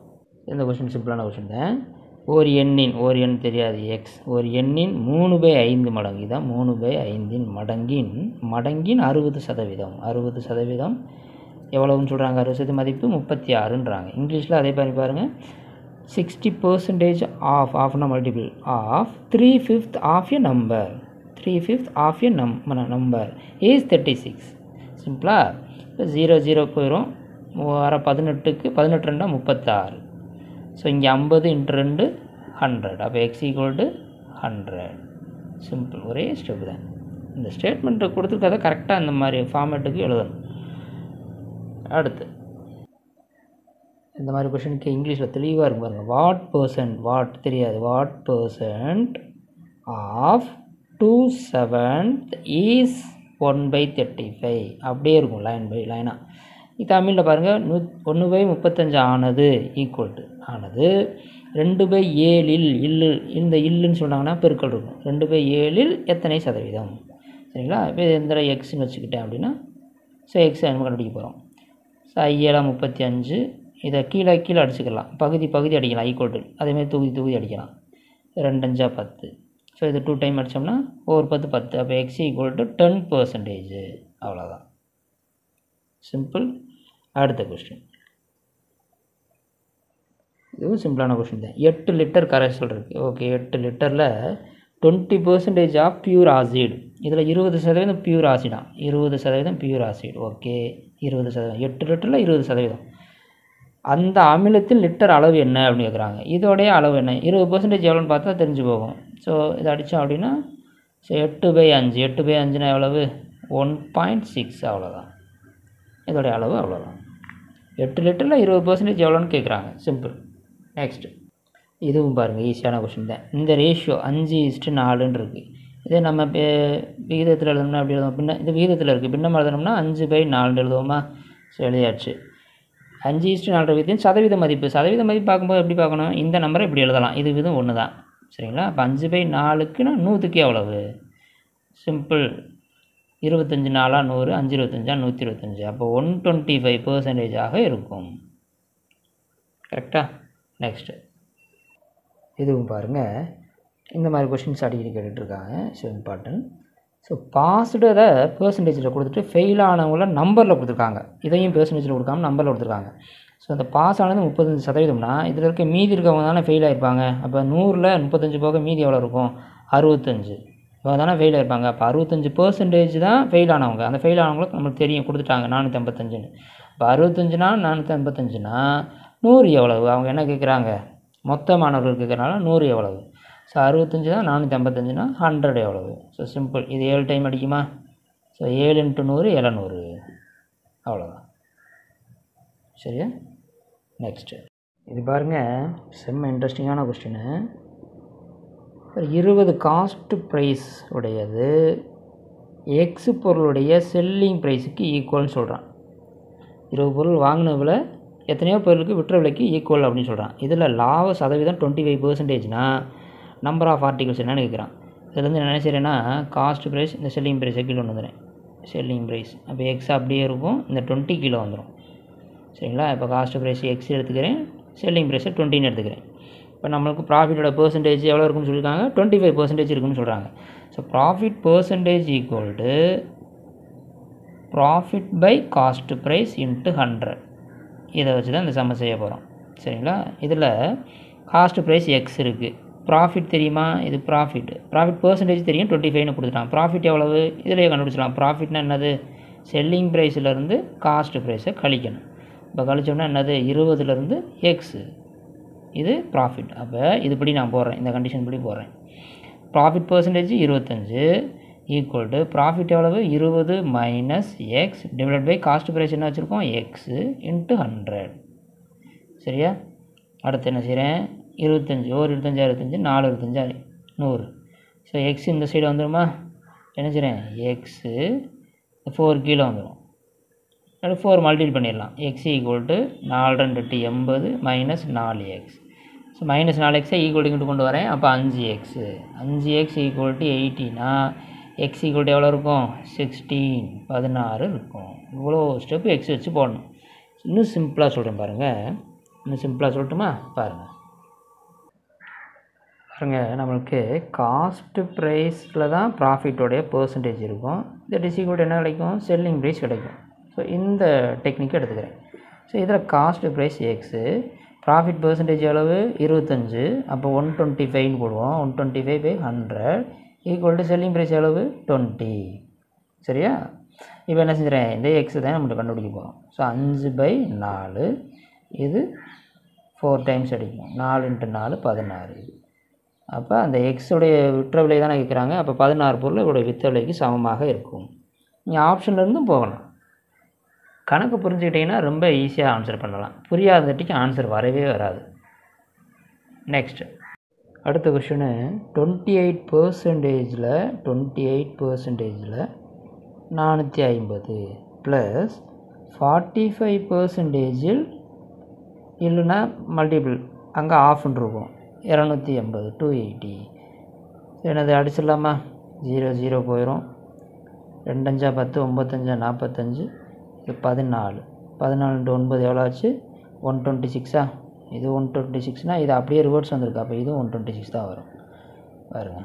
இந்த கொஷின் சிம்பிளான கொஷின் தான் ஒரு எண்ணின் ஒரு எண் தெரியாது எக்ஸ் ஒரு எண்ணின் மூணு பை ஐந்து மடங்கு இதான் மூணு பை ஐந்தின் மடங்கின் மடங்கின் அறுபது சதவீதம் அறுபது சதவீதம் எவ்வளவுன்னு சொல்கிறாங்க அறுபது சதவீத மதிப்பு முப்பத்தி ஆறுன்றாங்க இங்கிலீஷில் அதே மாதிரி பாருங்கள் சிக்ஸ்டி பர்சன்டேஜ் ஆஃப் ஆஃப்னா multiple of three fifth of a number three fifth of a num number ace thirty six சிம்பிளா இப்போ ஜீரோ ஜீரோ போயிடும் வர பதினெட்டுக்கு பதினெட்டு ரெண்டா முப்பத்தாறு ஸோ இங்கே ஐம்பது இன்ட்டு ரெண்டு ஹண்ட்ரட் அப்போ X equal to hundred simple ஒரே ஸ்டெப் தான் இந்த ஸ்டேட்மெண்ட்டை கொடுத்துருக்கதை கரெக்டாக இந்த மாதிரி ஃபார்மேட்டுக்கு எழுதணும் அடுத்து இந்த மாதிரி கொஷனுக்கு இங்கிலீஷில் தெளிவாக இருக்கும் பாருங்கள் வாட் பர்சன்ட் வாட் தெரியாது what percent of two seventh is one by thirty five அப்படியே இருக்கும் லைன் பை லைனாக தமிழில் பாருங்கள் நூ ஒன்று பை முப்பத்தஞ்சு ஆனது ஈக்குவல் டு ஆனது ரெண்டு பை ஏழில் இல்லு இந்த இல்லுன்னு சொன்னாங்கன்னா பெருக்கல் இருக்கும் ரெண்டு பை ஏழில் எத்தனை சதவீதம் சரிங்களா இப்போ இந்த எக்ஸ்ன்னு வச்சுக்கிட்டேன் அப்படின்னா ஸோ எக்ஸ் நம்ம கண்டுபிடிக்க போகிறோம் ஸோ ஐஏழாம் முப்பத்தி அஞ்சு இதை கீழே கீழே அடிச்சுக்கலாம் பகுதி பகுதி அடிக்கலாம் ஈக்குவல் டு அதேமாதிரி தொகுதி தொகுதி அடிக்கலாம் ரெண்டஞ்சா பத்து ஸோ இது டூ டைம் அடித்தோம்னா ஒவ்வொரு பத்து பத்து அப்போ X equal to ten percentage அவ்வளோதான் சிம்பிள் அடுத்த கொஸ்டின் இதுவும் சிம்பிளான கொஸ்டின் தான் எட்டு லிட்டர் கரைசல் இருக்குது ஓகே எட்டு லிட்டரில் twenty percentage of pure acid இதில் இருபது சதவீதம் பியூர் ஆசிடா இருபது சதவீதம் பியூர் ஆசிட் ஓகே இருபது சதவீதம் எட்டு லிட்டரில் இருபது சதவீதம் அந்த அமிலத்தின் லிட்டர் அளவு என்ன அப்படின்னு கேட்குறாங்க இதோடைய அளவு என்ன இருபது பர்சன்டேஜ் எவ்வளோன்னு பார்த்தா தெரிஞ்சு போகும் ஸோ இதை அடித்தோம் அப்படின்னா ஸோ எட்டு பை அஞ்சு எட்டு பை அஞ்சுனா எவ்வளவு ஒன் பாயிண்ட் சிக்ஸ் அவ்வளோதான் இதோடைய அளவு அவ்வளோதான் எட்டு லிட்டரில் இருபது பர்சன்டேஜ் எவ்வளோன்னு கேட்குறாங்க சிம்பிள் நெக்ஸ்ட்டு இதுவும் பாருங்கள் ஈஸியான கொஷின் தான் இந்த ரேஷியோ அஞ்சு இஸ்ட்டு நாலுன்னு இருக்குது இதே நம்ம பே- விகிதத்தில் எழுதணும்னா அப்படி எழுதுவோம் பின்ன இது விகிதத்தில் இருக்குது பின்னம் எழுதணும்னா அஞ்சு பை நாலுன்னு எழுதுவோமா ஸோ எழுதியாச்சு அஞ்சு இஸ்ட்டு நாலு விகிதம் சதவீத மதிப்பு சதவீத மதிப்பு பார்க்கும்போது எப்படி பார்க்கணும் இந்த நம்பரை இப்படி எழுதலாம் இது விதம் ஒன்று தான் சரிங்களா அப்போ அஞ்சு பை நாலுக்குன்னா நூற்றுக்கு எவ்வளவு சிம்பிள் இருபத்தஞ்சி நாலா நூறு அஞ்சு இருபத்தஞ்சா நூற்றி இருபத்தஞ்சி அப்போ ஒன் டுவெண்ட்டி ஃபைவ் பர்சன்டேஜாக இருக்கும் கரெக்டாக நெக்ஸ்ட்டு இதுவும் பாருங்கள் இந்த மாதிரி கொஷின்ஸ் அடிக்கடி கேட்டுட்ருக்காங்க ஸோ இம்பார்ட்டன்ட் ஸோ பாஸ்டு அதை பர்சன்டேஜில் கொடுத்துட்டு ஃபெயில் ஆனவங்கள நம்பரில் கொடுத்துருக்காங்க இதையும் பர்சன்டேஜில் கொடுக்காம நம்பரில் கொடுத்துருக்காங்க ஸோ அந்த பாஸ் ஆனது முப்பத்தஞ்சு சதவீதம்னா இதில் இருக்க மீதி இருக்கவங்க தானே ஃபெயில் ஆயிருப்பாங்க அப்போ நூறில் முப்பத்தஞ்சு போக மீதி எவ்வளோ இருக்கும் அறுபத்தஞ்சு இவங்க தானே ஃபெயில் ஆயிருப்பாங்க அப்போ அறுபத்தஞ்சு பர்சன்டேஜ் தான் ஃபெயில் ஆனவங்க அந்த ஃபெயில் ஆனவங்களுக்கு நம்மளுக்கு தெரியும் கொடுத்துட்டாங்க நானூற்றி ஐம்பத்தஞ்சுன்னு இப்போ அறுபத்தஞ்சுனா நானூற்றி ஐம்பத்தஞ்சுனா நூறு எவ்வளவு அவங்க என்ன கேட்குறாங்க மொத்த மாணவர்கள் கேட்குறனால நூறு எவ்வளவு ஸோ அறுபத்தஞ்சு தான் நானூற்றி ஐம்பத்தஞ்சுனா ஹண்ட்ரட் எவ்வளவு ஸோ சிம்பிள் இது ஏழு டைம் அடிக்குமா ஸோ ஏழு இன்ட்டு நூறு எழுநூறு அவ்வளோதான் சரியா நெக்ஸ்ட்டு இது பாருங்கள் செம்ம இன்ட்ரெஸ்டிங்கான கொஸ்டின்னு ஒரு இருபது காஸ்ட் ப்ரைஸ் உடையது எக்ஸ் பொருளுடைய செல்லிங் ப்ரைஸுக்கு ஈக்குவல்னு சொல்கிறான் இருபது பொருள் வாங்கின விலை எத்தனையோ பொருளுக்கு விற்ற விலைக்கு ஈக்குவல் அப்படின்னு சொல்கிறான் இதில் லாப சதவீதம் டுவெண்ட்டி ஃபைவ் பர்சன்டேஜ்னா நம்பர் ஆஃப் ஆர்டிகல்ஸ் என்னன்னு கேட்குறான் இதுலேருந்து என்ன செய்கிறேன்னா காஸ்ட் ப்ரைஸ் இந்த செல்லிங் ப்ரைஸை கீழே கொண்டு வந்துடுறேன் செல்லிங் ப்ரைஸ் அப்போ எக்ஸ் அப்படியே இருக்கும் இந்த டுவெண்ட்டி கிலோ வந்துடும் சரிங்களா இப்போ காஸ்ட் ப்ரைஸ் எக்ஸ் எடுத்துக்கிறேன் செல்லிங் ப்ரைஸை டுவெண்ட்டின்னு எடுத்துக்கிறேன் இப்போ நம்மளுக்கு ப்ராஃபிட்டோட பர்சன்டேஜ் எவ்வளோ இருக்குன்னு சொல்லியிருக்காங்க டுவெண்ட்டி ஃபைவ் பர்சன்டேஜ் இருக்குன்னு சொல்கிறாங்க so profit percentage equal to profit by cost price into hundred இதை வச்சு தான் இந்த சம்ம செய்ய போகிறோம் சரிங்களா இதில் காஸ்ட் ப்ரைஸ் எக்ஸ் இருக்குது ப்ராஃபிட் தெரியுமா இது ப்ராஃபிட் ப்ராஃபிட் பர்சன்டேஜ் தெரியும் டுவெண்ட்டி ஃபைவ்னு கொடுத்துட்டான் ப்ராஃபிட் எவ்வளவு இதிலேயே கண்டுபிடிச்சலாம் ப்ராஃபிட்னா என்னது செல்லிங் ப்ரைஸ்லேருந்து காஸ்ட் ப்ரைஸை கழிக்கணும் இப்போ கழிச்சோம்னா என்னது இருபதுலேருந்து எக்ஸு இது ப்ராஃபிட் அப்போ இதுபடி நான் போடுறேன் இந்த கண்டிஷன் படி போடுறேன் ப்ராஃபிட் பர்சன்டேஜ் இருபத்தஞ்சு ஈக்குவல் டு ப்ராஃபிட் எவ்வளவு இருபது minus X divide by cost price என்ன வச்சுருக்கோம் எக்ஸு இன்ட்டு ஹண்ட்ரட் சரியா அடுத்து என்ன செய்கிறேன் இருபத்தஞ்சி ஒரு இருபத்தஞ்சி அறுபத்தஞ்சி நாலு இருபத்தஞ்சி நூறு ஸோ எக்ஸ் இந்த சைடு வந்துடுமா என்ன செய்கிறேன் எக்ஸு ஃபோர் கீழே வந்துடும் அது ஃபோர் மல்டிபிள் பண்ணிடலாம் எக்ஸ் ஈக்குவல் டு நாலு ரெண்டு எட்டு எண்பது மைனஸ் நாலு எக்ஸ் ஸோ மைனஸ் நாலு எக்ஸை ஈக்குவல் இங்கிட்டு கொண்டு வரேன் அப்போ அஞ்சு எக்ஸு அஞ்சு எக்ஸ் ஈக்குவல் டு எயிட்டினா எக்ஸ் ஈக்குவல் டு எவ்வளோ இருக்கும் சிக்ஸ்டீன் பதினாறு இருக்கும் இவ்வளோ ஸ்டெப்பு எக்ஸ் வச்சு போடணும் இன்னும் சிம்பிளாக சொல்கிறேன் பாருங்கள் இன்னும் சிம்பிளாக சொல்லட்டுமா பாருங்கள் பாருங்க நம்மளுக்கு காஸ்ட் ப்ரைஸில் தான் ப்ராஃபிட்டோடைய பர்சன்டேஜ் இருக்கும் இந்த டிசிகோட் என்ன கிடைக்கும் செல்லிங் ப்ரைஸ் கிடைக்கும் ஸோ இந்த டெக்னிக் எடுத்துக்கிறேன் ஸோ இதில் cost price X profit percentage அளவு இருபத்தஞ்சு அப்போ ஒன் டுவெண்ட்டி ஃபைவ்னு போடுவோம் one twenty five by hundred equal to selling price அளவு டுவெண்ட்டி சரியா இப்போ என்ன செஞ்சுறேன் இந்த எக்ஸ் தான் நம்மளுக்கு கண்டுபிடிக்க போகிறோம் ஸோ அஞ்சு பை நாலு இது ஃபோர் டைம்ஸ் அடிக்கும் நாலு இன்ட்டு நாலு பதினாறு அப்போ அந்த எக்ஸுடைய விற்ற விலை தானே கேட்குறாங்க அப்போ பதினாறு பொருள் இதோடைய விற்ற விலைக்கு சமமாக இருக்கும் நீங்கள் ஆப்ஷன்லேருந்தும் போகலாம் கணக்கு புரிஞ்சுக்கிட்டிங்கன்னா ரொம்ப ஈஸியாக ஆன்சர் பண்ணலாம் புரியாதட்டிக்கு ஆன்சர் வரவே வராது நெக்ஸ்ட்டு அடுத்த கொஷினு டுவெண்ட்டி எயிட் பர்சன்டேஜில் டுவெண்ட்டி எயிட் பர்சன்டேஜில் நானூற்றி ஐம்பது ப்ளஸ் ஃபார்ட்டி ஃபைவ் பர்சன்டேஜில் இல்லைன்னா மல்டிபிள் அங்கே ஆஃப்னு இருக்கும் இரநூத்தி எண்பது டூ எயிட்டி என்னது அடிச்சிடலாமா ஜீரோ ஜீரோ போயிடும் ரெண்டஞ்சா பத்து ஒம்பத்தஞ்சா நாற்பத்தஞ்சு இது பதினாலு பதினாலு இன்ட்டு ஒன்பது எவ்வளோ ஆச்சு ஒன் டுவெண்ட்டி சிக்ஸா இது ஒன் டுவெண்ட்டி சிக்ஸ்னால் இது அப்படியே ரிவர்ஸ் வந்திருக்கு அப்போ இதுவும் ஒன் டுவெண்ட்டி சிக்ஸ் தான் வரும் பாருங்க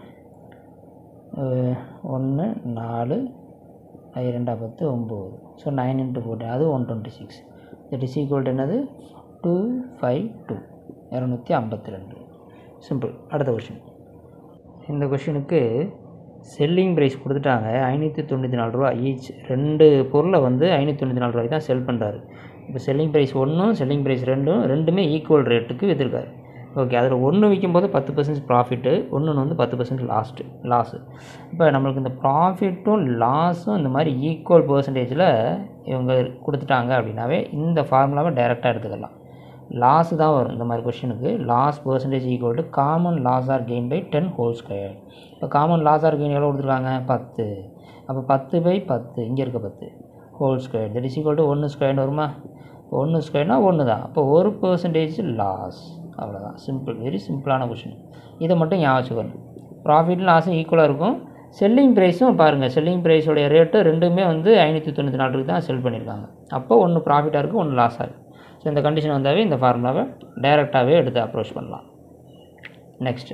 ஒன்று நாலு அது ரெண்டா பத்து ஒம்பது ஸோ நைன் இன்ட்டு போட்டேன் அது one twenty six that is equal என்னது டூ ஃபைவ் டூ இரநூத்தி ஐம்பத்தி ரெண்டு சிம்பிள் அடுத்த கொஷின் இந்த கொஷினுக்கு செல்லிங் ப்ரைஸ் கொடுத்துட்டாங்க ஐநூற்றி தொண்ணூற்றி நாலு ரூபா ஈச் ரெண்டு பொருளை வந்து ஐநூற்றி தொண்ணூற்றி நாலு ரூபாய்க்கு தான் செல் பண்ணுறாரு இப்போ செல்லிங் ப்ரைஸ் ஒன்றும் செல்லிங் ப்ரைஸ் ரெண்டும் ரெண்டுமே ஈக்குவல் ரேட்டுக்கு விற்றுருக்காரு ஓகே அதில் ஒன்று விற்கும்போது பத்து பர்சன்ட் ப்ராஃபிட்டு ஒன்று வந்து பத்து பர்சன்ட் லாஸ்ட்டு லாஸு இப்போ நம்மளுக்கு இந்த ப்ராஃபிட்டும் லாஸும் இந்த மாதிரி ஈக்குவல் பர்சன்டேஜில் இவங்க கொடுத்துட்டாங்க அப்படின்னாவே இந்த ஃபார்முலாவை டைரெக்டாக எடுத்துக்கலாம் லாஸ் தான் வரும் இந்த மாதிரி கொஷினுக்கு loss percentage equal to common loss or gain by ten whole square இப்போ காமன் லாஸ் ஆர் கெயின் எவ்வளோ கொடுத்துருக்காங்க பத்து அப்போ பத்து பை பத்து இங்கே இருக்க பத்து whole square that is equal to ஒன்று ஸ்கொயர்னு வருமா ஒன்று ஸ்கொயர்னால் ஒன்று தான் அப்போ ஒரு பர்சன்டேஜ் லாஸ் அவ்வளோதான் சிம்பிள் வெரி சிம்பிளான கொஷின் இதை மட்டும் ஞாபகம் வச்சுக்கணும் ப்ராஃபிட் லாஸும் ஈக்குவலாக இருக்கும் செல்லிங் ப்ரைஸும் பாருங்கள் செல்லிங் ப்ரைஸோடைய ரேட்டு ரெண்டுமே வந்து ஐநூற்றி தொண்ணூற்றி நாலு தான் செல் பண்ணியிருக்காங்க அப்போ ஒன்று ப்ராஃபிட்டாக இருக்குது ஒன்று லாஸாக இருக்குது ஸோ இந்த கண்டிஷன் வந்தாவே இந்த ஃபார்முலாவை டைரெக்டாகவே எடுத்து அப்ரோச் பண்ணலாம் நெக்ஸ்ட்டு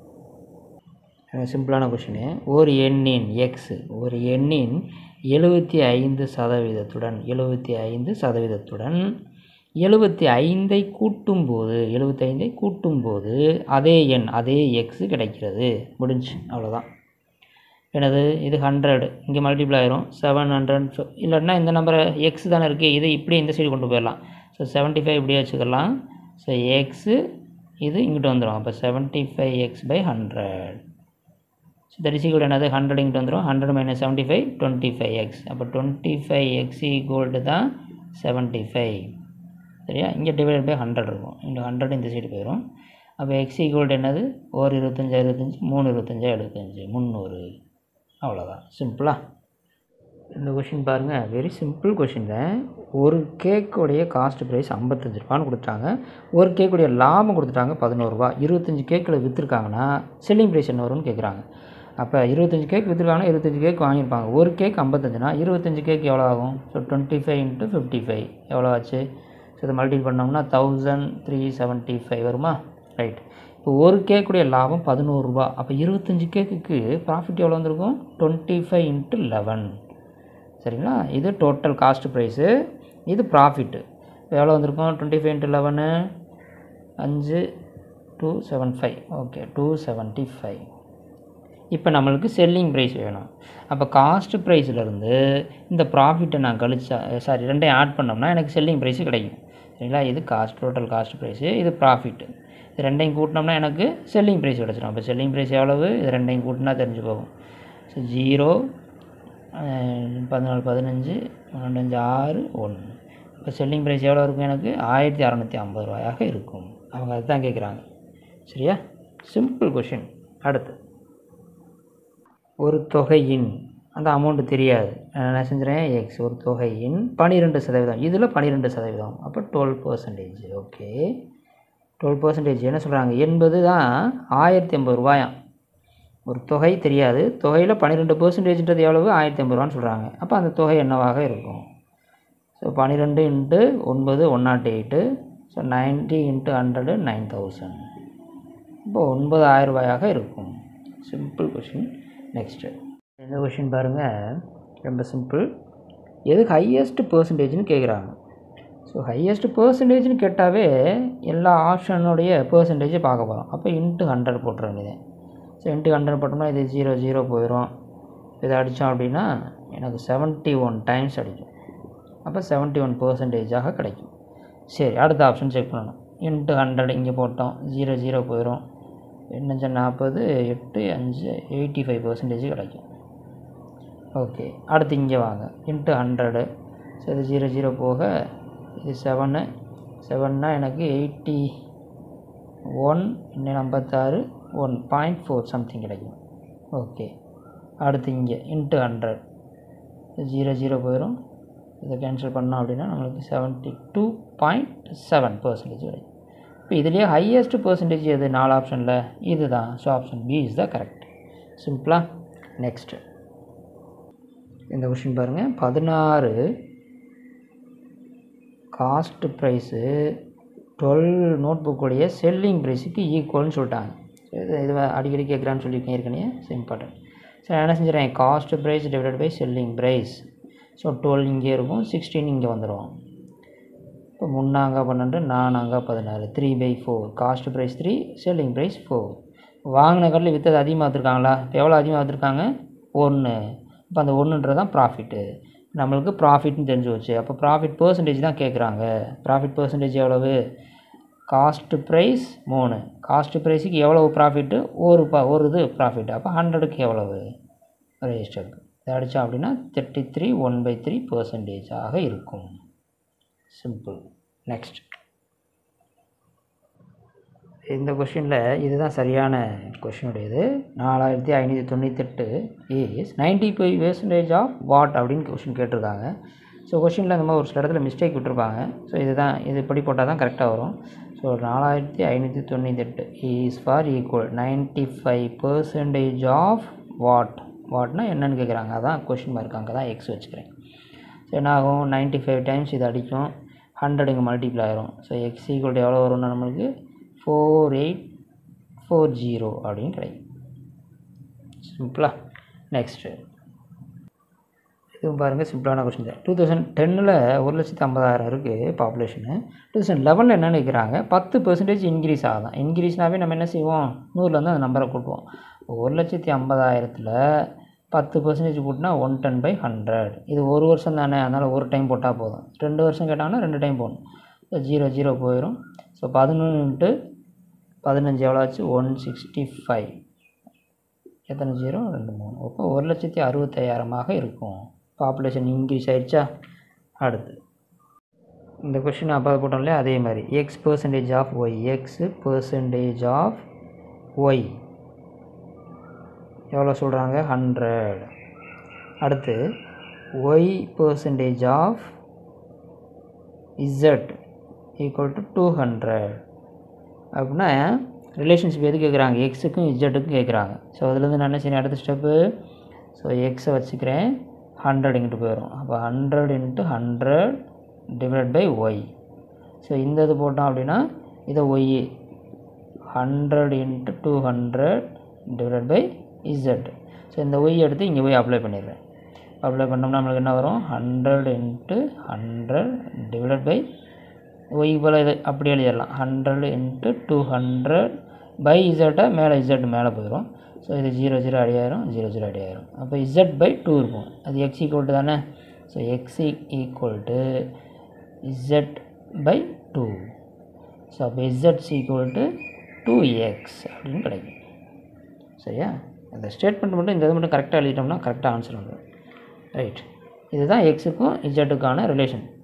சிம்பிளான கொஷினு ஒரு எண்ணின் எக்ஸ் ஒரு எண்ணின் எழுபத்தி ஐந்து சதவீதத்துடன் எழுபத்தி ஐந்து சதவீதத்துடன் எழுபத்தி ஐந்தை கூட்டும்போது எழுபத்தைந்தை கூட்டும்போது அதே எண் அதே எக்ஸு கிடைக்கிறது முடிஞ்சு அவ்வளோதான் எனது இது ஹண்ட்ரட் இங்கே மல்டிப்ளை ஆயிரும் செவன் ஹண்ட்ரட் இல்லைன்னா இந்த நம்பரை எக்ஸ் தானே இருக்குது இது இப்படி இந்த சைடு கொண்டு போயிடலாம் ஸோ செவன்ட்டி ஃபைவ் இப்படியே வச்சுக்கலாம் ஸோ எக்ஸு இது இங்கிட்டு வந்துடும் அப்போ seventy five X by hundred so that is equal என்னது ஹண்ட்ரட் இங்கிட்டு வந்துடும் hundred minus seventy five twenty five X அப்போ டுவெண்ட்டி ஃபைவ் எக்ஸ் ஈக்குவல்டு தான் செவன்ட்டி ஃபைவ் சரியா இங்கே டிவைட் பை ஹண்ட்ரட் இருக்கும் இந்த ஹண்ட்ரட் இந்த சைடு போயிடும் அப்போ எக்ஸ் ஈக்குவல்டு என்னது ஒரு இருபத்தஞ்சா இருபத்தஞ்சி மூணு இருபத்தஞ்சா எழுபத்தஞ்சு முந்நூறு அவ்வளோதான் சிம்பிளா இந்த கொஷின் பாருங்கள் வெரி சிம்பிள் கொஷின் தான் ஒரு கேக்குடைய காஸ்ட் ப்ரைஸ் ஐம்பத்தஞ்சு ரூபான்னு கொடுத்தாங்க ஒரு கேக்குடைய லாபம் கொடுத்துட்டாங்க பதினோருபா இருபத்தஞ்சி கேக்கில் விற்றுருக்காங்கன்னா செல்லிங் ப்ரைஸ் என்ன வரும்னு கேட்குறாங்க அப்போ இருபத்தஞ்சி கேக் விற்றுருக்காங்கன்னா இருபத்தஞ்சி கேக் வாங்கியிருப்பாங்க ஒரு கேக் ஐம்பத்தஞ்சுனா இருபத்தஞ்சி கேக் எவ்வளோ ஆகும் so twenty five into fifty five எவ்வளோ ஆச்சு ஸோ இதை மல்டிபிள் பண்ணோம்னா தௌசண்ட் த்ரீ செவன்ட்டி ஃபைவ் வருமா ரைட் இப்போ ஒரு கேக்குடைய லாபம் பதினோருபா அப்போ இருபத்தஞ்சி கேக்குக்கு ப்ராஃபிட் எவ்வளோ வந்திருக்கும் டுவெண்ட்டி ஃபைவ் இன்ட்டு லெவன் சரிங்களா இது டோட்டல் காஸ்ட் ப்ரைஸு இது ப்ராஃபிட்டு எவ்வளோ வந்திருக்கும் டுவெண்ட்டி ஃபைவ் இன்ட்டு லெவனு அஞ்சு two seven five okay two seventy five இப்போ நம்மளுக்கு செல்லிங் ப்ரைஸ் வேணும் அப்போ காஸ்ட் ப்ரைஸ்லேருந்து இந்த ப்ராஃபிட்டை நான் கழிச்சா சாரி ரெண்டையும் ஆட் பண்ணோம்னா எனக்கு செல்லிங் ப்ரைஸு கிடைக்கும் சரிங்களா இது காஸ்ட் டோட்டல் காஸ்ட் ப்ரைஸு இது ப்ராஃபிட்டு இது ரெண்டையும் கூட்டினோம்னா எனக்கு செல்லிங் ப்ரைஸ் கிடச்சிடும் அப்போ செல்லிங் ப்ரைஸ் எவ்வளவு இது ரெண்டையும் கூட்டினா தெரிஞ்சு போகும் ஸோ ஜீரோ பதினாலு பதினஞ்சு பன்னெண்டஞ்சு ஆறு ஒன்று இப்போ செல்லிங் ப்ரைஸ் எவ்வளோ இருக்கும் எனக்கு ஆயிரத்தி அறநூற்றி ஐம்பது ரூபாயாக இருக்கும் அவங்க அதுதான் கேட்குறாங்க சரியா சிம்பிள் கொஷின் அடுத்து ஒரு தொகையின் அந்த அமௌண்ட்டு தெரியாது நான் என்ன செஞ்சுறேன் எக்ஸ் ஒரு தொகையின் பன்னிரெண்டு சதவீதம் இதில் பன்னிரெண்டு சதவீதம் அப்போ twelve percentage okay twelve percentage என்ன சொல்கிறாங்க எண்பது தான் ஆயிரத்தி ஐம்பது ரூபாயாம் ஒரு தொகை தெரியாது தொகையில் பன்னிரெண்டு பர்சன்டேஜ்ன்றது எவ்வளவு ஆயிரத்தி ஐம்பது ரூபான்னு சொல்கிறாங்க அப்போ அந்த தொகை என்னவாக இருக்கும் ஸோ பன்னிரெண்டு இன்ட்டு ஒன்பது one naught eight so ninety into hundred nine thousand இப்போ ஒன்பதாயிரம் ரூபாயாக இருக்கும் சிம்பிள் கொஷின் நெக்ஸ்ட்டு இந்த கொஷின் பாருங்கள் ரொம்ப சிம்பிள் எதுக்கு ஹையஸ்ட் பர்சன்டேஜ்னு கேட்குறாங்க ஸோ ஹையஸ்ட் பர்சன்டேஜ்னு கேட்டாவே எல்லா ஆப்ஷனுடைய பர்சன்டேஜை பார்க்க போகிறோம் அப்போ இன்ட்டு ஹண்ட்ரட் போட்டுற வேண்டியது ஸோ இன்ட்டு ஹண்ட்ரட் போட்டோம்னா இது ஜீரோ ஜீரோ போயிடும் இதை அடித்தோம் அப்படின்னா எனக்கு செவன்ட்டி ஒன் டைம்ஸ் அடிக்கும் அப்போ செவன்ட்டி ஒன் பர்சன்டேஜாக கிடைக்கும் சரி அடுத்த ஆப்ஷன் செக் பண்ணணும் இன்ட்டு ஹண்ட்ரட் இங்கே போட்டோம் ஜீரோ ஜீரோ போயிடும் என்னஞ்ச நாற்பது எட்டு அஞ்சு எயிட்டி ஃபைவ் பர்சன்டேஜ் கிடைக்கும் ஓகே அடுத்து இங்கே வாங்க இன்ட்டு ஹண்ட்ரடு ஸோ இது ஜீரோ ஜீரோ போக இது செவனு செவன்னா எனக்கு எயிட்டி ஒன் இன்னும் ஐம்பத்தாறு ஒன் பாயிண்ட் ஃபோர் சம்திங் கிடைக்கும் ஓகே அடுத்து இங்கே இன்ட்டு ஹண்ட்ரட் ஜீரோ ஜீரோ போயிடும் இதை கேன்சல் பண்ணோம் அப்படின்னா நம்மளுக்கு seventy two point seven percentage கிடைக்கும் இப்போ இதுலேயே ஹையஸ்ட் பர்சன்டேஜ் எது நாலு ஆப்ஷனில் இது தான் so option B is the correct சிம்பிளாக நெக்ஸ்ட்டு இந்த கொஷின் பாருங்கள் பதினாறு காஸ்ட் ப்ரைஸு டுவெல் நோட் புக்குடைய செல்லிங் ப்ரைஸுக்கு ஈக்குவல்னு சொல்லிட்டாங்க இது இது அடிக்கடி கேட்குறான்னு சொல்லியிருக்கேன் ஏற்கனவே ஸோ இம்பார்ட்டன்ட் ஸோ நான் என்ன செஞ்சுறேன் cost price divided by selling price so twelve இங்கே இருக்கும் சிக்ஸ்டீன் இங்கே வந்துடும் இப்போ முன்னாங்க பன்னெண்டு நானாங்க பதினாறு three by four cost price three selling price four வாங்கின கடையில் விற்றது அதிகமாக வச்சுருக்காங்களா இப்போ எவ்வளோ அதிகமாக வச்சுருக்காங்க ஒன்று இப்போ அந்த ஒன்றுன்றது தான் ப்ராஃபிட்டு நம்மளுக்கு ப்ராஃபிட்னு தெரிஞ்சு வச்சு அப்போ ப்ராஃபிட் பர்சன்டேஜ் தான் கேட்குறாங்க ப்ராஃபிட் பர்சன்டேஜ் எவ்வளவு காஸ்ட்டு ப்ரைஸ் மூணு காஸ்ட் ப்ரைஸுக்கு எவ்வளவு ப்ராஃபிட்டு ஒரு பா ஒரு இது ப்ராஃபிட் அப்போ ஹண்ட்ரடுக்கு எவ்வளவு ரெஜிஸ்டருக்கு இதை அடித்தோம் அப்படின்னா thirty three one by three பர்சன்டேஜாக இருக்கும் சிம்பிள் நெக்ஸ்ட் இந்த கொஷினில் இதுதான் சரியான கொஷினுடையது நாலாயிரத்தி ஐநூற்றி தொண்ணூத்தெட்டு is ninety five percentage of what அப்படின்னு கொஷின் கேட்டிருக்காங்க ஸோ கொஷினில் இந்த மாதிரி ஒரு சில இடத்துல மிஸ்டேக் விட்டுருப்பாங்க ஸோ இதுதான் இது இப்படி போட்டால் தான் கரெக்டாக வரும் ஸோ நாலாயிரத்தி ஐநூற்றி தொண்ணூத்தெட்டு is for equal ninety five percentage of what வாட்னா என்னன்னு கேட்குறாங்க அதான் கொஷின் மார்க் அங்கே தான் எக்ஸ் வச்சுக்கிறேன் ஸோ என்ன ஆகும் நைன்ட்டி ஃபைவ் டைம்ஸ் இது அடிக்கும் ஹண்ட்ரட் இங்கே மல்டிப்ளை ஆயிரும் ஸோ எக்ஸ் ஈக்குவல் எவ்வளோ வரும்னா நம்மளுக்கு ஃபோர் எயிட் ஃபோர் ஜீரோ அப்படின்னு கிடைக்கும் சிம்பிளா நெக்ஸ்ட்டு இதுவும் பாருங்கள் சிம்பிளான கொஸ்டின் தான் டூ தௌசண்ட் டென்னில் ஒரு லட்சத்து ஐம்பதாயிரம் இருக்குது பாப்புலேஷனு டூ தௌசண்ட் லெவனில் என்ன நினைக்கிறாங்க பத்து பெர்சன்டேஜ் இன்க்ரீஸ் ஆகும் இன்க்ரீஸ்னாவே நம்ம என்ன செய்வோம் நூறுலேருந்து அந்த நம்பரை கூட்டுவோம் ஒரு லட்சத்தி ஐம்பதாயிரத்தில் பத்து பர்சன்டேஜ் கூட்டினா ஒன் டென் பை ஹண்ட்ரட் இது ஒரு வருஷம் தானே அதனால் ஒரு டைம் போட்டால் போதும் ரெண்டு வருஷம் கேட்டாங்கன்னா ரெண்டு டைம் போடணும் ஜீரோ ஜீரோ போயிடும் ஸோ பதினொன்று இன்ட்டு பதினஞ்சு எவ்வளோ ஆச்சு ஒன் சிக்ஸ்டி ஃபைவ் எத்தனை ஜீரோ ரெண்டு மூணு அப்போ ஒரு லட்சத்தி அறுபத்தையாயிரமாக இருக்கும் பாப்புலேஷன் இன்க்ரீஸ் ஆயிடுச்சா அடுத்து இந்த கொஷின் அப்போ போட்டோம் இல்லையா அதே மாதிரி X percentage of Y X percentage of Y எவ்வளோ சொல்கிறாங்க ஹண்ட்ரட் அடுத்து Y percentage of Z equal to two hundred அப்படின்னா ரிலேஷன்ஷிப் எது கேட்குறாங்க எக்ஸுக்கும் இஜெட்டுக்கும் கேட்குறாங்க ஸோ அதுலேருந்து நான் என்ன செய்யணும் அடுத்த ஸ்டெப்பு ஸோ எக்ஸை வச்சுக்கிறேன் ஹண்ட்ரட் இங்கிட்டு போயிடும் அப்போ hundred into hundred divide by Y so இந்த இது போட்டோம் அப்படின்னா இதை Y hundred into two hundred divide by Z so இந்த ஒய் எடுத்து இங்கே போய் அப்ளை பண்ணிடுறேன் அப்ளை பண்ணோம்னா நம்மளுக்கு என்ன வரும் hundred into hundred divide by Y போல் இது அப்படி எழுதிடலாம் hundred into two hundred by இசட்டை மேலே இசட் மேலே போயிடும் ஸோ இது ஜீரோ ஜீரோ அடி ஆயிரும் ஜீரோ ஜீரோ அடி ஆயிரும் அப்போ இசட் பை டூ இருக்கும் அது எக்ஸ் ஈக்குவல் டு தானே so X equal to Z by two so அப்போ இசட்ஸ் ஈக்குவல் டு டூ எக்ஸ் அப்படின்னு கிடைக்கும் சரியா அந்த ஸ்டேட்மெண்ட் மட்டும் இந்த இது மட்டும் கரெக்டாக எழுதிட்டோம்னா கரெக்டாக ஆன்சர் வந்துடும் ரைட் இதுதான் எக்ஸுக்கும் இஜெட்டுக்கான ரிலேஷன்